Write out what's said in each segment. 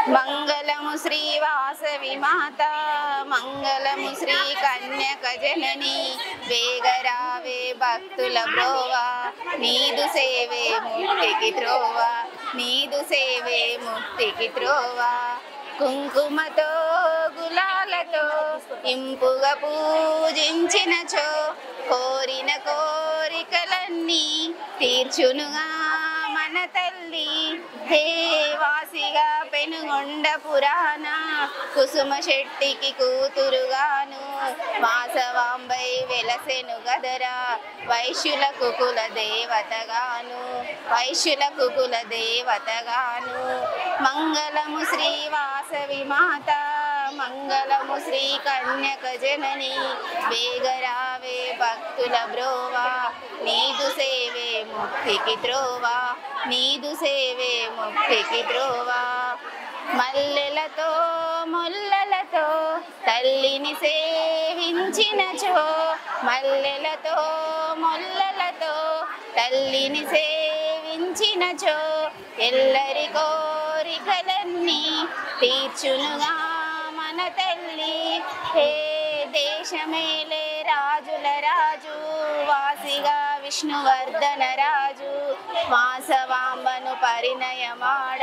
మంగళము శ్రీ వాసవి మాత మంగళము శ్రీ కన్యక జనని వేగరావే భక్తుల బ్రోవా నీదు సేవే ముక్తికి త్రోవా నీదు సేవే ముక్తికి త్రోవా కుంకుమతో గులాలతో ఇంపుగా పూజించినచో కోరిన కోరికలన్నీ తీర్చునుగా మన తల్లి హే వాసిగా పెనుగొండ పురాణ కుసుమ శెట్టికి కూతురుగాను వాసవాంబై వెలసెను గదరా వైశ్యుల కుకుల దేవతగాను వైశ్యుల కుకుల దేవతగాను మంగళము శ్రీ వాసవి మాత మంగళము శ్రీ కన్యక జనని వేగరావే భక్తుల బ్రోవా నీదు సేవే ముక్తికి త్రోవా నీదు సేవే ముక్తికి త్రోవా మల్లెలతో ముల్లలతో తల్లిని సేవించినచో మల్లెలతో ముల్లలతో తల్లిని సేవించినచో ఎల్లరి కోరికలన్నీ తీర్చునుగా మన తల్లి హే దేశమేలే రాజుల రాజు వాసిగా విష్ణువర్ధన రాజు వాసవాంబను పరిణయమాడ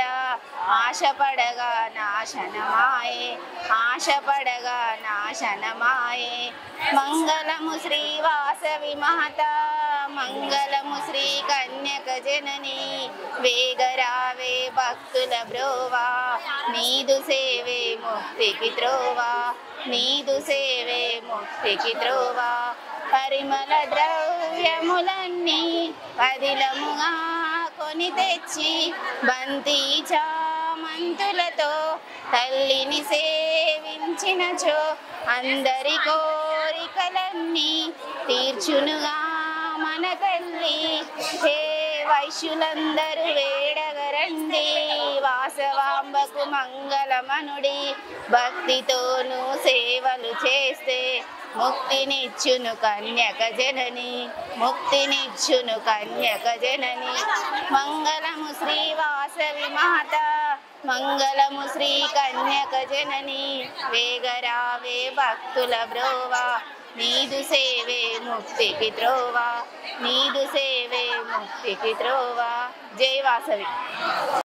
ఆశపడగా నాశనమాయే ఆశపడగా నాశనమాయే మంగళము శ్రీ వాసవి మాత మంగళము శ్రీ కన్యక జనని వేగరావే భక్తుల బ్రోవా నీదు సేవే ముక్తికి త్రోవా నీదు సేవే ముక్తికి త్రోవా పరిమళ ద్రవ్యములన్నీ పదిలముగా కొని తెచ్చి బంతి చామంతులతో తల్లిని సేవించినచో అందరి కోరికలన్నీ తీర్చునుగా మన తల్లి హే వైశ్యులందరూ వేడగరండి వాసవాంబకు మంగళమనుడి భక్తితోనూ సేవలు చేస్తే ముక్తినిచ్చును కన్యక జనని ముక్తినిచ్చును కన్యక జనని మంగళము శ్రీ వాసవి మాత మంగళము శ్రీ కన్యక జనని వేగరావే భక్తుల బ్రోవా నీదు సేవే ముక్తికి త్రోవా నీదు సేవే ముక్తికి త్రోవా జై వాసవి